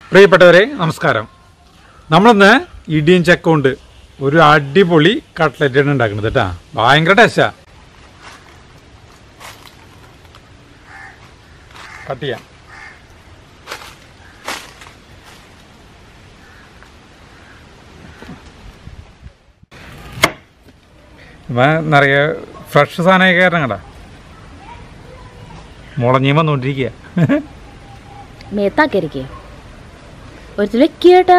പ്രിയപ്പെട്ടവരെ നമസ്കാരം നമ്മളിന്ന് ഇടിയും ചക്ക കൊണ്ട് ഒരു അടിപൊളി കട്ട്ലറ്റ് ആണ് ഉണ്ടാക്കുന്നത് കേട്ടാ ഭയങ്കര ടേസ്റ്റാ കട്ട് ചെയ്യാം ഇവൻ നിറയെ ഫ്രഷ് സാധനമൊക്കെ കാരണം കണ്ട മുളഞ്ഞീ വന്നുകൊണ്ടിരിക്കുക മേത്താക്കരിക്കേ ഒരുത്തിൽ വെക്കേട്ടാ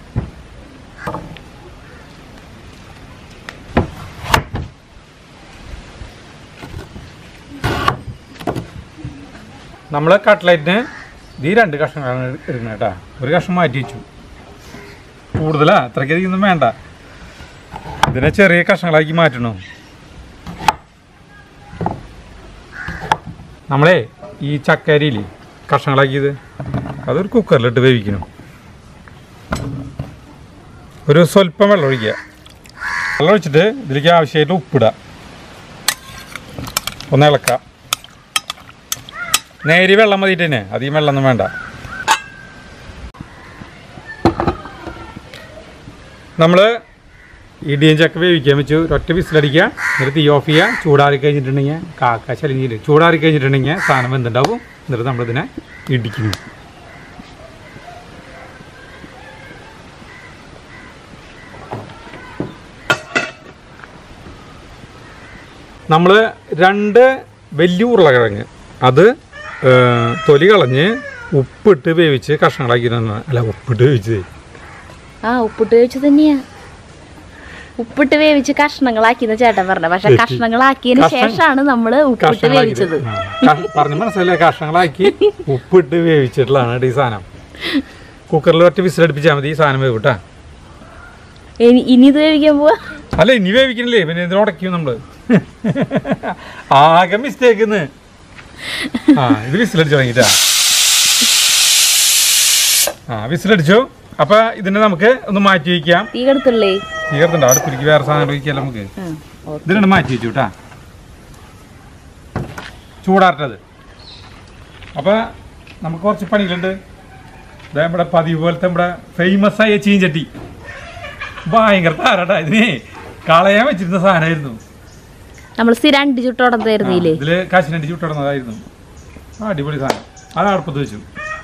നമ്മൾ കട്ട്ലറ്റിന് ഈ രണ്ട് കഷ്ണങ്ങളാണ് എടുക്കുന്നത് കേട്ടോ ഒരു കഷ്ണം മാറ്റി വെച്ചു കൂടുതലാ അത്രയ്ക്കധികം വേണ്ട ഇതിനെ ചെറിയ കഷ്ണങ്ങളാക്കി മാറ്റണം നമ്മളെ ഈ ചക്കരിയില്ലേ കഷ്ണങ്ങളാക്കിയത് അതൊരു കുക്കറിലിട്ട് വേവിക്കണം ഒരു സ്വല്പം വെള്ളം ഒഴിക്കുക വെള്ളം ഒഴിച്ചിട്ട് ഇതിലേക്ക് ആവശ്യമായിട്ട് ഉപ്പിടുക ഒന്ന് ഇളക്കാം നേരി വെള്ളം മതിയിട്ട് തന്നെ അധികം വെള്ളമൊന്നും വേണ്ട നമ്മൾ ഇടിയും ചക്ക വേവിക്കാൻ വെച്ചു ഒറ്റ വിസിലടിക്കുക എന്നിട്ട് തീ ഓഫ് ചെയ്യുക ചൂടാറി കഴിഞ്ഞിട്ടുണ്ടെങ്കിൽ കാക്ക ചലിഞ്ഞിട്ട് ചൂടാറി കഴിഞ്ഞിട്ടുണ്ടെങ്കിൽ സാധനം വെന്തുണ്ടാവും എന്നിട്ട് നമ്മളിതിനെ ഇടിക്കുന്നു നമ്മൾ രണ്ട് വലിയ ഉരുളക്കിഴങ്ങ് അത് ഏ, തൊലി കളഞ്ഞ് ഉപ്പിട്ട് വേവിച്ച് കഷ്ണങ്ങളാക്കി അല്ല ഉപ്പിട്ട് വേവിച്ചത് ആ ഉപ്പിട്ട് വേവിച്ചു തന്നെയാ ഉപ്പിട്ട് വേവിച്ച് കഷ്ണങ്ങളാക്കിന്ന് ചേട്ടൻ പറഞ്ഞ പക്ഷെ തെറ്റി. കഷ്ണങ്ങളാക്കിയതിന് കഷ്ണം- ശേഷമാണ് നമ്മള് ഉപ്പിട്ട് വേവിച്ചത് പറഞ്ഞ മനസ്സിലായി കഷ്ണങ്ങളാക്കി ഉപ്പിട്ട് വേവിച്ചിട്ടുള്ളതാണ് കേട്ടോ ഈ സാധനം കുക്കറിൽ ഒറ്റ വിസിലടുപ്പിച്ചാൽ മതി ഈ സാധനം വേവിട്ടാ ഇനി ഇനി ഇത് വേവിക്കാൻ പോവാ അല്ല ഇനി വേവിക്കണില്ലേ പിന്നെ ഇതിന് ഉടയ്ക്കും നമ്മള് ആകെ മിസ്റ്റേക്ക് ആ ഇത് വിസിലടിച്ചു തുടങ്ങിട്ടാ ആ വിസിലടിച്ചു അപ്പൊ ഇതിനെ നമുക്ക് ഒന്ന് മാറ്റി വയ്ക്കാം തീ കെടുത്തുള്ളേ തീർത്തുണ്ടോ അടുപ്പിലേക്ക് വേറെ സാധനം വയ്ക്കാം നമുക്ക് ഇതിനെ മാറ്റി വെച്ചു കേട്ടാ ചൂടാറട്ടത് അപ്പൊ നമുക്ക് കുറച്ച് പണികളുണ്ട് ഇതാ നമ്മുടെ പതിവ് പോലത്തെ നമ്മുടെ ഫേമസ് ആയ ചീഞ്ചട്ടി ഭയങ്കര താരട്ടാ ഇതിനെ കളയാൻ വെച്ചിരുന്ന സാധനമായിരുന്നു നമ്മൾ സ്ഥിരം അണ്ടി ചുട്ടോടത്തായിരുന്നില്ലേ ആ, ഇതില് കാശിനണ്ടി ചുട്ടിടുന്നതായിരുന്നു ആ അടിപൊളി സാധനം അത് അടുപ്പത്ത് വെച്ചു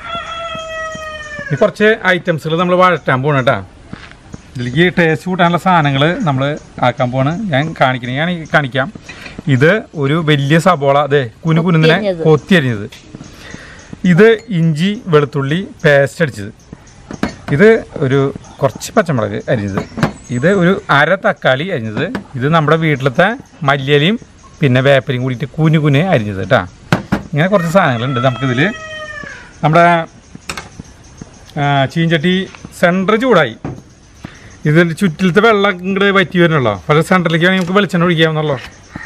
ഈ കുറച്ച് ഐറ്റംസുകൾ നമ്മൾ വഴറ്റാൻ പോകണം കേട്ടാ ഇതിലേക്ക് ടേസ്റ്റ് കൂട്ടാനുള്ള സാധനങ്ങൾ നമ്മൾ ആക്കാൻ പോണ് ഞാൻ കാണിക്കണേ ഞാൻ കാണിക്കാം ഇത് ഒരു വലിയ സബോള അതെ കുനു കുനുന്നിനെ കൊത്തിയരിഞ്ഞത്. കൊത്തിയരിഞ്ഞത് ഇത് ഇഞ്ചി വെളുത്തുള്ളി പേസ്റ്റ് അടിച്ചത് ഇത് ഒരു കുറച്ച് പച്ചമുളക് അരിഞ്ഞത് ഇത് ഒരു അര തക്കാളി അരിഞ്ഞത് ഇത് നമ്മുടെ വീട്ടിലത്തെ മല്ലിയലയും പിന്നെ വേപ്പലയും കൂടിയിട്ട് കുനു കുനെ അരിഞ്ഞത് കേട്ടാ ഇങ്ങനെ കുറച്ച് സാധനങ്ങളുണ്ട് നമുക്കിതിൽ നമ്മുടെ ആ, ചീഞ്ചട്ടി സെൻറ്റർ ചൂടായി ഇതിൻ്റെ ചുറ്റിലത്തെ വെള്ളം ഇങ്ങോട്ട് വറ്റി വരുന്നുള്ളൂ പക്ഷേ സെൻറ്ററിലേക്ക് വേണമെങ്കിൽ നമുക്ക് വെളിച്ചെണ്ണ ഒഴിക്കാമെന്നുള്ളൂ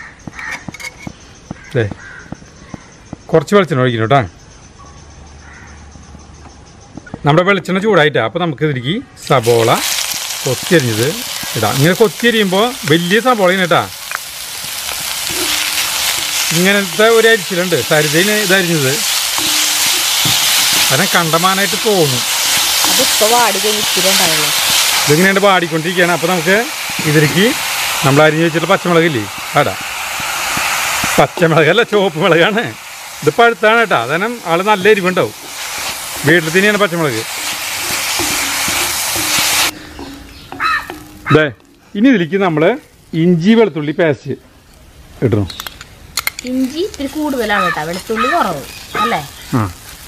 അതെ കുറച്ച് വെളിച്ചെണ്ണ ഒഴിക്കണം കേട്ടോ നമ്മുടെ വെളിച്ചെണ്ണ ചൂടായിട്ടാ അപ്പോൾ നമുക്ക് ഇതിലേക്ക് സബോള കൊത്തിയരിഞ്ഞത് ഇടാം ഇങ്ങനെ കൊത്തിയരിയുമ്പോൾ വലിയ സബോളയാണ് കേട്ടാ ഇങ്ങനത്തെ ഒരു അരിച്ചിലുണ്ട് സരിതയിന് ഇതരിഞ്ഞത് അതിനെ കണ്ടമാനായിട്ട് തോന്നും അതിപ്പോ വാടി കഴിഞ്ഞ് ഇത്തിരി ഉണ്ടാവുള്ളൂ ഇതിങ്ങനെയാണ് പാടിക്കൊണ്ടിരിക്കുകയാണ് അപ്പോൾ നമുക്ക് ഇതിലേക്ക് നമ്മൾ അരിഞ്ഞ് വെച്ചിട്ട് പച്ചമുളകില്ലേ ആടാ പച്ചമുളകല്ല ചുവപ്പ് മുളകാണ് ഇത് പഴുത്താണ് കേട്ടോ അതന്നെ ആൾ നല്ല എരിവുണ്ടാവും വീട്ടിൽ തന്നെയാണ് പച്ചമുളക് ദേ ഇനി ഇതിലേക്ക് നമ്മൾ ഇഞ്ചി വെളുത്തുള്ളി പേസ്റ്റ് ഇടണം ഇഞ്ചി ഇത്തിരി കൂടുതലാണ് കേട്ടോ വെളുത്തുള്ളി കുറവ് അല്ലേ ആ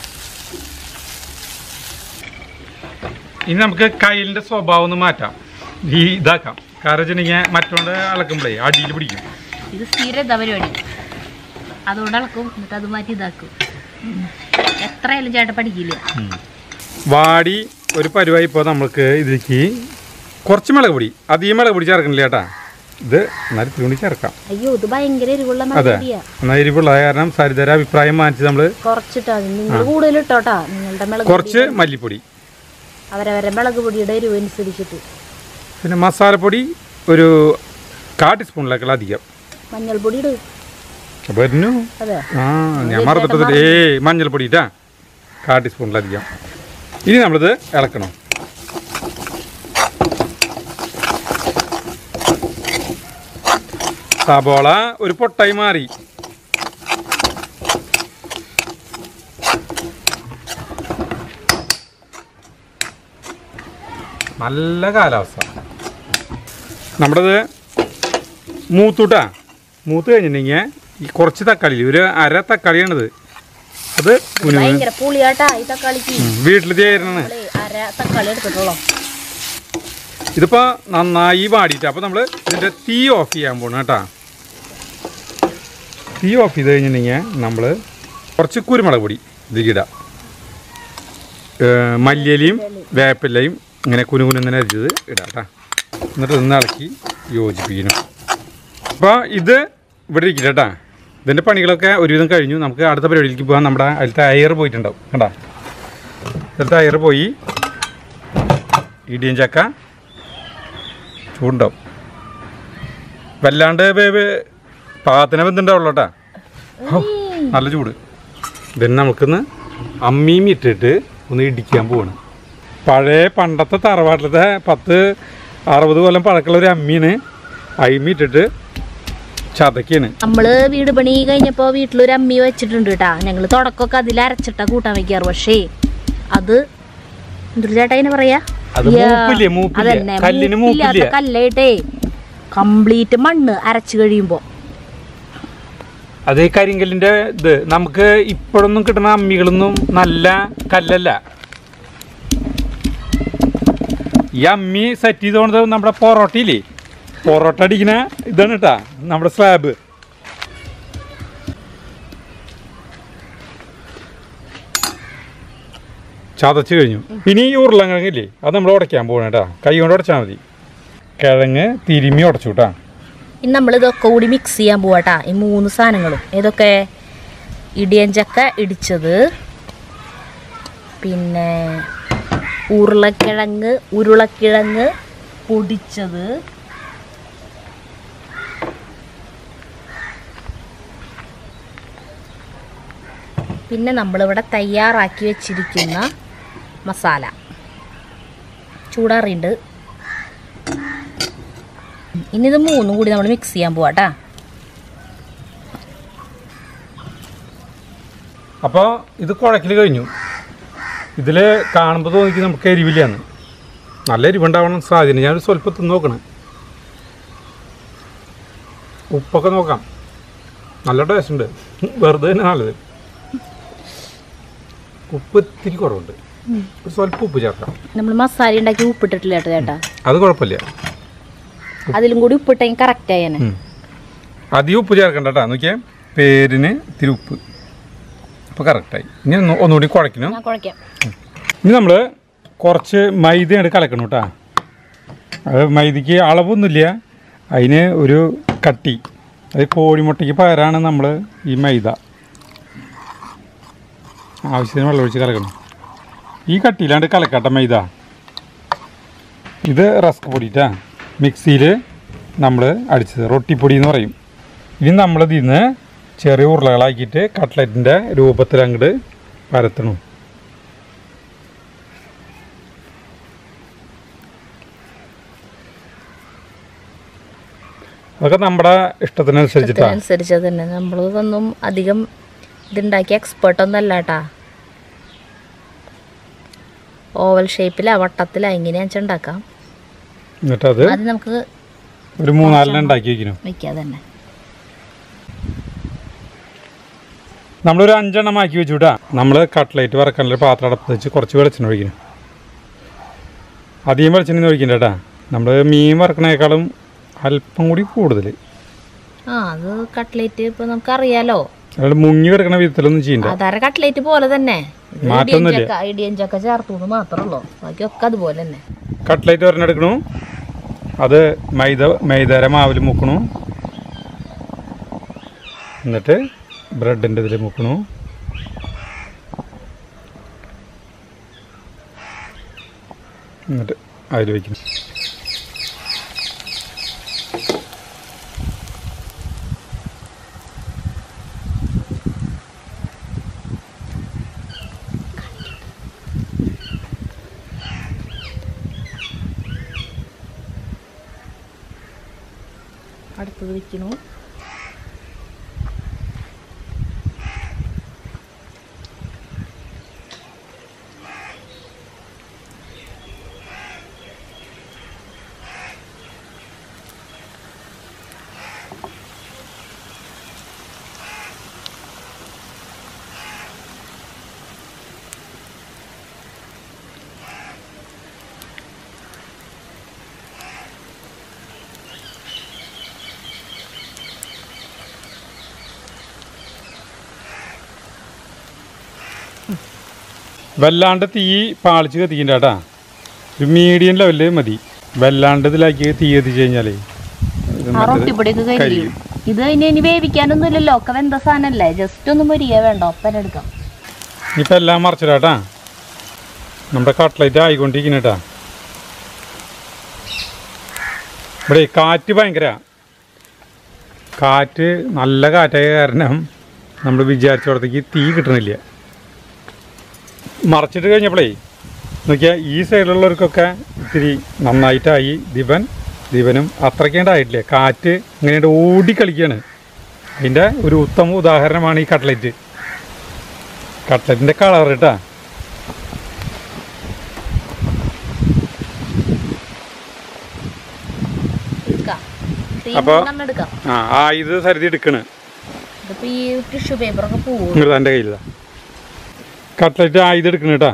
ഇനി നമുക്ക് കയ്യിലിൻ്റെ സ്വഭാവം ഒന്ന് മാറ്റാം ഈ ഇതാക്കാം കാരണം വെച്ചിട്ടുണ്ടെങ്കിൽ മറ്റോണ്ട് അളക്കുമ്പോഴേ അടിയിൽ പിടിക്കും ഇത് സ്ഥിരം ഇതാ പരിപാടി അതുകൊണ്ട് ഇളക്കും എന്നിട്ട് അത് മാറ്റി ഇതാക്കും ഉം. എത്രയായാലും ചേട്ടൻ പഠിക്കില്ല വാടി ഒരു പരുവായി ഇപ്പോൾ നമുക്ക് ഇതിലേക്ക് കുറച്ച് മുളക് പൊടി അധികം മുളക് പൊടി ചേർക്കണില്ല ചേട്ടാ ഇത് എന്നാലും തുണി ചേർക്കാം അയ്യോ ഇത് ഭയങ്കര എരിവുള്ള അതെ മതിയാ എന്നാൽ എരിവുള്ള കാരണം സരിതര അഭിപ്രായം മാറ്റി നമ്മൾ കുറച്ചിട്ടാ നിങ്ങൾ കൂടുതൽ ഇട്ടോട്ടാ നിങ്ങളുടെ മുളക് കുറച്ച് മല്ലിപ്പൊടി അവരവരെ മുളക് പൊടിയുടെ എരിവ് അനുസരിച്ചിട്ട് പിന്നെ മസാലപ്പൊടി ഒരു കാ ടീസ്പൂണിലേക്കുള്ള അധികം മഞ്ഞൾപ്പൊടി ഇട് വരുന്നു അതെ ആ ഞാൻ മറന്നിട്ട് ഏ മഞ്ഞൾപ്പൊടി ഇട്ടാ കാ ടീസ്പൂണിലധികം ഇനി നമ്മളിത് ഇളക്കണം സബോള ഒരു പൊട്ടായി മാറി നല്ല കാലാവസ്ഥ നമ്മുടേത് മൂത്തൂട്ടാ മൂത്ത് കഴിഞ്ഞിട്ടുണ്ടെങ്കിൽ ഈ കുറച്ച് തക്കാളി ഒരു അര തക്കാളിയാണിത് അത് കുനു ഭയങ്കര പുളിയാട്ടാ ഈ തക്കാളിക്ക് വീട്ടിൽ ചേരണ നമ്മള് അര തക്കാളി എടുത്തിട്ടുള്ളൂ ഇതിപ്പോൾ നന്നായി വാടിയിട്ട് അപ്പോൾ നമ്മൾ ഇതിൻ്റെ തീ ഓഫ് ചെയ്യാൻ പോകണം കേട്ടോ തീ ഓഫ് ചെയ്ത് കഴിഞ്ഞിട്ടുണ്ടെങ്കിൽ നമ്മൾ കുറച്ച് കുരുമുളക് പൊടി ഇതിലിടാം മല്ലിയിലയും വേപ്പിലയും ഇങ്ങനെ കുനുകുനെ അരിച്ചത് ഇടാം കേട്ടോ എന്നിട്ട് ഒന്ന് ഇളക്കി യോജിപ്പിക്കണം അപ്പോൾ ഇത് ഇവിടെ ഇരിക്കില്ല കേട്ടോ ഇതിൻ്റെ പണികളൊക്കെ ഒരുവിധം കഴിഞ്ഞു നമുക്ക് അടുത്ത പരിപാടിയിലേക്ക് പോകാൻ നമ്മുടെ അതിലത്തെ അയർ പോയിട്ടുണ്ടാവും കണ്ടാ അതിലത്തെ അയർ പോയി ഇടിയൻ ചക്ക ചൂടുണ്ടാവും വല്ലാണ്ട് വേവ് പാകത്തിന് ബന്ധുണ്ടാവുള്ളൂ കേട്ടാ ഹൗ, നല്ല ചൂട് ഇതിന് നമുക്കൊന്ന് അമ്മിയും ഇട്ടിട്ട് ഒന്ന് ഇടിക്കാൻ പോവാണ് പഴയ പണ്ടത്തെ തറവാട്ടിലത്തെ പത്ത് അറുപത് കൊല്ലം പഴക്കമുള്ള ഒരു അമ്മീന് അയിമി ഇട്ടിട്ട് ചതക്കാണ് നമ്മള് വീട് പണി കഴിഞ്ഞപ്പോ വീട്ടിലൊരു അമ്മി വെച്ചിട്ടുണ്ട് കേട്ടാ ഞങ്ങള് തുടക്കമൊക്കെ അതിൽ അരച്ചിട്ടാ കൂട്ടാൻ വെക്കാറ് പക്ഷേ അത് എന്തൊരു ചേട്ടാ ഇതിനെ പറയാ അത് യാ, മൂപ്പില്ലേ, മൂപ്പില്ലേ? അതന്നെ, കല്ലിന് മൂപ്പില്ലാത്ത മൂപ്പില്ലേ? കല്ലായിട്ടേ കംപ്ലീറ്റ് മണ്ണ് അരച്ചു കഴിയുമ്പോ അത് ഈ കരിങ്കല്ലിൻ്റെ ഇത് നമുക്ക് ഇപ്പോഴൊന്നും കിട്ടുന്ന അമ്മികളൊന്നും നല്ല കല്ലല്ല ഈ അമ്മി സെറ്റ് ചെയ്തുകൊണ്ട് നമ്മുടെ പൊറോട്ടയില്ലേ പൊറോട്ട അടിക്കുന്ന ഇതാണ് കേട്ടാ നമ്മുടെ സ്ലാബ് ചതച്ച് കഴിഞ്ഞു ഇനി ഈ ഉരുളക്കിഴങ്ങില്ലേ അത് നമ്മൾ ഉടയ്ക്കാൻ പോകണം കേട്ടാ കൈ കൊണ്ട് ഉടച്ചാൽ മതി കിഴങ്ങ് തിരുമ്മി ഉടച്ചു കേട്ടാ ഇനി നമ്മൾ ഇതൊക്കെ കൂടി മിക്സ് ചെയ്യാൻ പോവാട്ടാ ഈ മൂന്ന് സാധനങ്ങളും ഏതൊക്കെ ഇടിയൻ ചക്ക ഇടിച്ചത് പിന്നെ ഉരുളക്കിഴങ്ങ് ഉരുളക്കിഴങ്ങ് പൊടിച്ചത് പിന്നെ നമ്മളിവിടെ തയ്യാറാക്കി വെച്ചിരിക്കുന്ന മസാല ചൂടാറിയുണ്ട് ഇനി ഇത് മൂന്നും കൂടി നമ്മൾ മിക്സ് ചെയ്യാൻ പോവാട്ടാ അപ്പോൾ ഇത് കുഴക്കൽ കഴിഞ്ഞു ഇതിൽ കാണുമ്പോൾ തോന്നിക്ക് നമുക്ക് എരിവില്ലാന്ന് നല്ല എരിവുണ്ടാവണം സാധ്യത ഞാൻ സ്വല്പം തിന്ന് നോക്കണം ഉപ്പൊക്കെ നോക്കാം നല്ല ടേസ്റ്റ് ഉണ്ട് വെറുതെ തന്നെ നല്ലത് ഉപ്പ് ഇത്തിരി കുറവുണ്ട് ഒരു സ്വല്പം ഉപ്പ് ചേർക്കാം നമ്മൾ മസാല ഉണ്ടാക്കി ഉപ്പിട്ടിട്ടില്ല കേട്ടോ ചേട്ടാ അത് കുഴപ്പമില്ല അതിലും കൂടി ഉപ്പിട്ടെങ്കിൽ കറക്റ്റ് ആയേനെ ഉം. അധികം ഉപ്പ് ചേർക്കണ്ട കേട്ടോ നോക്കിയേ പേരിന് ഇത്തിരി ഉപ്പ് അപ്പോൾ കറക്റ്റായി ഇനി ഒന്ന് ഒന്നുകൂടി കുഴക്കണം ഞാൻ കുഴക്കാം ഇനി നമ്മൾ കുറച്ച് മൈദയാണ് കലക്കണം കേട്ടോ അത് മൈദയ്ക്ക് അളവൊന്നുമില്ല അതിന് ഒരു കട്ടി അത് കോഴിമുട്ടയ്ക്ക് പകരമാണ് നമ്മൾ ഈ മൈദ ആവശ്യത്തിന് വെള്ളമൊഴിച്ച് കലക്കണം ഈ കട്ടിയിലാണ്ട് കലക്കട്ട മൈദ ഇത് റസ്ക് പൊടിട്ടാ മിക്സിയിൽ നമ്മൾ അടിച്ചത് റൊട്ടിപ്പൊടി എന്ന് പറയും ഇനി നമ്മളിതിൽ നിന്ന് ചെറിയ ഉരുളകളാക്കിയിട്ട് കട്ട്ലറ്റിൻ്റെ രൂപത്തിൽ അങ്ങോട്ട് പരത്തണം അതൊക്കെ നമ്മുടെ ഇഷ്ടത്തിനനുസരിച്ചിട്ടാണ് അനുസരിച്ച് തന്നെ നമ്മൾ ഇതൊന്നും അധികം ഇതുണ്ടാക്കിയ എക്സ്പേർട്ട് ഒന്നും അല്ല കേട്ടാ ഓവൽ ഷേപ്പിലാ വട്ടത്തിലാ ഇങ്ങനെ വെച്ചാൽ ഉണ്ടാക്കാം എന്നിട്ട് അത് അത് നമുക്ക് ഒരു മൂന്നാലെണ്ണം ഉണ്ടാക്കി വയ്ക്കുന്നു വെക്കാം തന്നെ നമ്മളൊരു അഞ്ചെണ്ണം ആക്കി വെച്ചുവിട്ടാ നമ്മൾ കട്ട്ലേറ്റ് വറക്കാനുള്ള പാത്രം അടപ്പ് വെച്ച് കുറച്ച് വെളിച്ചെണ്ണ ഒഴിക്കണം അധികം വെളിച്ചെണ്ണ ഒഴിക്കണ്ട കേട്ടാ നമ്മൾ മീൻ വറക്കണേക്കാളും അല്പം കൂടി കൂടുതൽ ആ അത് കട്ട്ലേറ്റ് ഇപ്പൊ നമുക്കറിയാലോ അല്ലാണ്ട് മുങ്ങി കിടക്കണ വിധത്തിലൊന്നും ചെയ്യണ്ട സാധാരണ കട്ട്ലേറ്റ് പോലെ തന്നെ ഇത് മാറ്റമൊന്നുമില്ല. ഇടിയൻ ചക്ക- ഇടിയൻ ചക്ക ചേർത്തു മാത്രമേ ഉള്ളൂ ബാക്കിയൊക്കെ അതുപോലെ തന്നെ കട്ട്ലേറ്റ് ഒരെണ്ണെടുക്കണു അത് മൈദ മൈദര മാവിൽ മുക്കണു എന്നിട്ട് ബ്രെഡിൻ്റെ ഇതിൽ മുക്കണു എന്നിട്ട് അതിൽ വയ്ക്കുന്നു അടുത്തത് വെക്കണു വല്ലാണ്ട് തീ പാളിച്ച് കത്തിക്കണ്ട കേട്ടാ ഒരു മീഡിയം ലെവലിൽ മതി വല്ലാണ്ട് ഇതിലാക്കി തീ കത്തിച്ച് കഴിഞ്ഞാലേ ഇത് ആ മറ്റേത് റൊട്ടിപ്പൊടിയൊക്കെ കരിയും കരിയും. ഇത് ഇനി ഇനി വേവിക്കാനൊന്നും ഇല്ലല്ലോ ഒക്കെ വെന്ത സാധനല്ലേ ജസ്റ്റ് ഒന്ന് മുരിയ വേണ്ട ഒപ്പന എടുക്കാം ഇനിയിപ്പോൾ എല്ലാം മറിച്ചിടാട്ടാ നമ്മുടെ കട്ട്ലൈറ്റ് ആയിക്കൊണ്ടിരിക്കുന്ന കേട്ടാ ഇവിടെ കാറ്റ് ഭയങ്കര കാറ്റ് നല്ല കാറ്റായ കാരണം നമ്മൾ വിചാരിച്ചിടത്തേക്ക് തീ കിട്ടണില്ല മറച്ചിട്ട് കഴിഞ്ഞപ്പോഴേ നോക്കിയാൽ ഈ സൈഡിലുള്ളവർക്കൊക്കെ ഇത്തിരി നന്നായിട്ടായി ദിവൻ ദിവനും അത്രയ്ക്കേണ്ടായിട്ടില്ല കാറ്റ് ഇങ്ങനെ ഓടിക്കളിക്കുകയാണ് അതിൻ്റെ ഒരു ഉത്തമ ഉദാഹരണമാണ് ഈ കട്ട്ലറ്റ് കട്ട്ലറ്റിൻ്റെ കളർ കേട്ടാ എടുക്കാം തീ അപ്പൊ- നമ്മൾ എടുക്കാം ആ ആ ഇത് സരിതി എടുക്കണ് ഇതിപ്പോ ഈ ടിഷ്യൂ പേപ്പറൊക്കെ പോവും ഇങ്ങോട്ട് എൻ്റെ കയ്യിലാ കട്ട്ലറ്റ് ആ ഇത് എടുക്കണ കേട്ടാ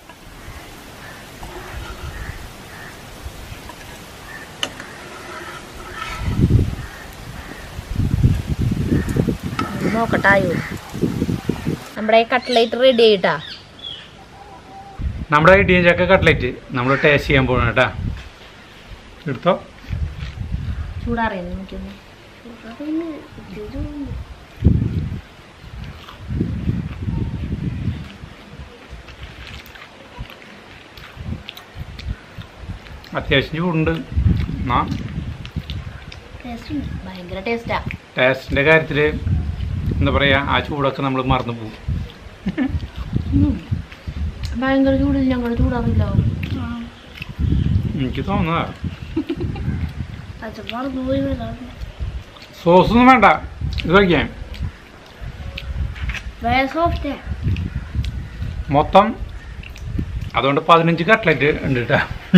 നോക്കട്ടായോ നമ്മുടെ കട്ട്ലൈറ്റ് റെഡി ആയിട്ടാ നമ്മുടെ ഇടിയൻ ചക്ക കട്ട്ലറ്റ് നമ്മൾ ടേസ്റ്റ് ചെയ്യാൻ പോകണം കേട്ടാ എടുത്തോ ചൂടാറിയെന്ന് നോക്കിയൊന്ന് അത്യാവശ്യം ചൂടുണ്ട് എന്നാ ഭയങ്കര ടേസ്റ്റാ ടേസ്റ്റിൻ്റെ കാര്യത്തിൽ എന്താ പറയുക ആ ചൂടൊക്കെ നമ്മൾ മറന്നു പോകും ഭയങ്കര ചൂടില്ല ഞങ്ങൾ ചൂടാറില്ല എനിക്ക് തോന്നുന്നതാ സോസൊന്നും വേണ്ട ഇത് കഴിക്കാൻ സോഫ്റ്റ് മൊത്തം അതുകൊണ്ട് പതിനഞ്ച് കട്ട്ലറ്റ് ഉണ്ട് കേട്ടാ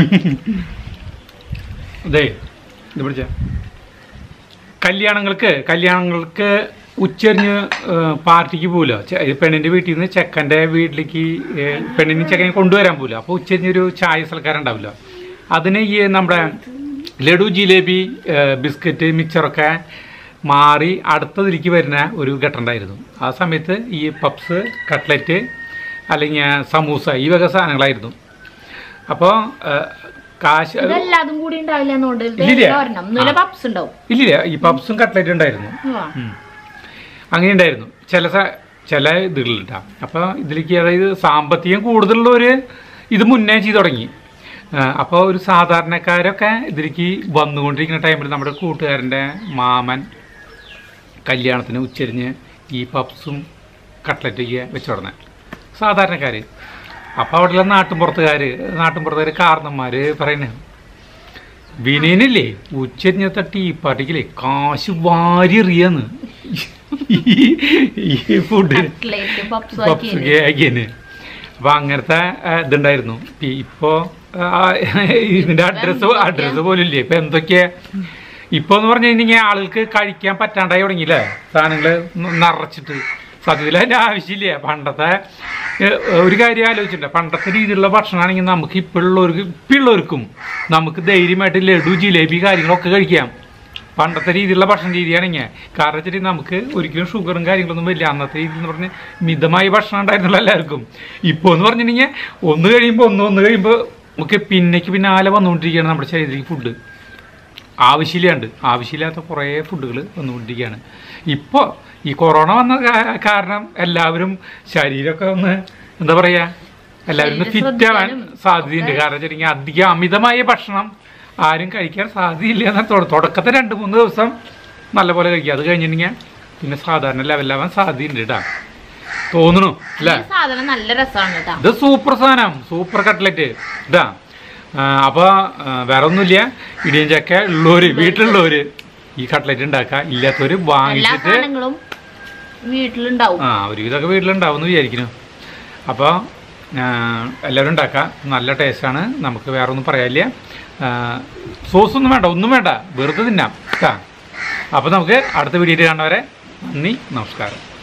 ഇതേ ഇത് പിടിച്ച കല്യാണങ്ങൾക്ക് കല്യാണങ്ങൾക്ക് ഉച്ചരിഞ്ഞ് പാർട്ടിക്ക് പോകില്ല പെണ്ണിൻ്റെ വീട്ടിൽ നിന്ന് ചെക്കൻ്റെ വീട്ടിലേക്ക് ഏ, പെണ്ണിന് ചെക്കനെ കൊണ്ടുവരാൻ പോകില്ല അപ്പോൾ ഉച്ചരിഞ്ഞൊരു ചായ സൽക്കാരം ഉണ്ടാവില്ല അതിന് ഈ നമ്മുടെ ലഡു ജിലേബി ഏ, ബിസ്ക്കറ്റ് മിച്ചറൊക്കെ മാറി അടുത്തതിലേക്ക് വരുന്ന ഒരു ഘട്ടമുണ്ടായിരുന്നു ആ സമയത്ത് ഈ പപ്സ് കട്ട്ലറ്റ് അല്ലെങ്കിൽ സമൂസ ഈ വക സാധനങ്ങളായിരുന്നു അപ്പോൾ കാശ് ഇതെല്ലാതും കൂടി ഉണ്ടാവില്ല എന്നുകൊണ്ട് ഇല്ലില്ല. ഒരെണ്ണം ഇന്നലെ ആ. പപ്സ് ഉണ്ടാവും ഇല്ലില്ല ഈ പപ്സും കട്ട്ലറ്റ് ഉണ്ടായിരുന്നു ആ. ഉം. അങ്ങനെ ഉണ്ടായിരുന്നു ചില സ- ചില ഇതുകളിട്ടാ അപ്പോൾ ഇതിലേക്ക് അതായത് സാമ്പത്തികം കൂടുതലുള്ളവർ ഇത് മുന്നേ ചെയ്തു തുടങ്ങി അപ്പോൾ ഒരു സാധാരണക്കാരൊക്കെ ഇതിലേക്ക് വന്നുകൊണ്ടിരിക്കുന്ന ടൈമിൽ നമ്മുടെ കൂട്ടുകാരൻ്റെ മാമൻ കല്യാണത്തിന് ഉച്ചരിഞ്ഞ് ഈ പപ്സും കട്ട്ലറ്റൊക്കെ വെച്ച് തുടങ്ങി സാധാരണക്കാർ അപ്പോൾ അവിടെയുള്ള നാട്ടുമ്പുറത്തുകാർ നാട്ടുമ്പുറത്തുകാർ കാരണന്മാർ പറയുന്നത് വിനയനില്ലേ ഉച്ചരിഞ്ഞത്തെ ടീപ്പാട്ടിക്കില്ലേ കാശ് വാരി എറിയാന്ന് ഈ ഫുഡ് കട്ട്ലേറ്റ് പപ്സ് പപ്സ് കേക്കിന് അപ്പൊ അങ്ങനത്തെ ആ, ഇതുണ്ടായിരുന്നു ഇ- ഇപ്പോ ആ, ഇതിന്റെ അഡ്രസ്സ് അഡ്രസ്സ് പോലും ഇല്ലേ ഇപ്പൊ എന്തൊക്കെയാ ഇപ്പൊ എന്ന് പറഞ്ഞു കഴിഞ്ഞാൽ ആളുകൾക്ക് കഴിക്കാൻ പറ്റാണ്ടായി തുടങ്ങിയില്ലേ സാധനങ്ങള് ന- നിറച്ചിട്ട് സത്യത്തിൽ അതിന്റെ ആവശ്യമില്ല പണ്ടത്തെ ഏ, ഒരു കാര്യം ആലോചിച്ചിട്ടുണ്ട് പണ്ടത്തെ രീതിയിലുള്ള ഭക്ഷണമാണെങ്കിൽ നമുക്ക് ഇപ്പോഴുള്ളവർക്ക് ഇപ്പോഴുള്ളവർക്കും നമുക്ക് ധൈര്യമായിട്ട് ലഡു ജിലേബി കാര്യങ്ങളൊക്കെ കഴിക്കാം പണ്ടത്തെ രീതിയിലുള്ള ഭക്ഷണ രീതിയാണെങ്കിൽ കാരണം വെച്ചിട്ട് നമുക്ക് ഒരിക്കലും ഷുഗറും കാര്യങ്ങളൊന്നും വരില്ല അന്നത്തെ രീതി എന്ന് പറഞ്ഞ് മിതമായ ഭക്ഷണം ഉണ്ടായിരുന്നല്ലോ എല്ലാവർക്കും ഇപ്പോൾ എന്ന് പറഞ്ഞിട്ടുണ്ടെങ്കിൽ ഒന്ന് കഴിയുമ്പോൾ ഒന്ന് ഒന്ന് കഴിയുമ്പോൾ നമുക്ക് പിന്നേക്ക് പിന്നാലെ വന്നുകൊണ്ടിരിക്കുകയാണ് നമ്മുടെ ശരീരത്തിലേക്ക് ഫുഡ് ആവശ്യമില്ലാണ്ട് ആവശ്യമില്ലാത്ത കുറേ ഫുഡുകൾ വന്നുകൊണ്ടിരിക്കുകയാണ് ഇപ്പോൾ ഈ കൊറോണ വന്ന കാ- കാരണം എല്ലാവരും ശരീരമൊക്കെ ഒന്ന് എന്താ പറയുക എല്ലാവരും ഒന്ന് ശരീരം ഫിറ്റ് ആവാൻ ശ്രദ്ധിക്കാനും സാധ്യതയുണ്ട് കാരണം വെച്ചിട്ടുണ്ടെങ്കിൽ അധികം അമിതമായ ഭക്ഷണം ആരും കഴിക്കാൻ സാധ്യതയില്ല എന്നാൽ തുടക്കത്തെ രണ്ട് മൂന്ന് ദിവസം നല്ലപോലെ കഴിക്കുക അത് കഴിഞ്ഞിട്ടുണ്ടെങ്കിൽ പിന്നെ സാധാരണ ലെവലാവാൻ സാധ്യതയുണ്ട് കേട്ടോ തോന്നുന്നു അല്ലേ സാധനം നല്ല രസമാണ് കേട്ടാ ഇത് സൂപ്പർ സാധനം സൂപ്പർ കട്ട്ലറ്റ് ഇതാ ആ, അപ്പൊ ആ, വേറെ ഒന്നുമില്ല ഇടിയൻ ചക്ക ഉള്ളവര് വീട്ടിലുള്ളവര് ഈ കട്ട്ലറ്റ് ഉണ്ടാക്കുക ഇല്ലാത്തവർ എല്ലാ വാങ്ങിച്ചിട്ട് സാധനങ്ങളും വീട്ടിലുണ്ടാവും ആ ഒരുവിധമൊക്കെ വീട്ടിലുണ്ടാവും എന്ന് വിചാരിക്കുന്നു അപ്പോൾ എല്ലാവരും ഉണ്ടാക്കാം നല്ല ടേസ്റ്റാണ് നമുക്ക് വേറെ ഒന്നും പറയാനില്ല സോസൊന്നും വേണ്ട ഒന്നും വേണ്ട വെറുതെ തിന്നാം കേട്ടാ അപ്പോൾ നമുക്ക് അടുത്ത വീഡിയോയിൽ കാണുന്നവരെ നന്ദി നമസ്കാരം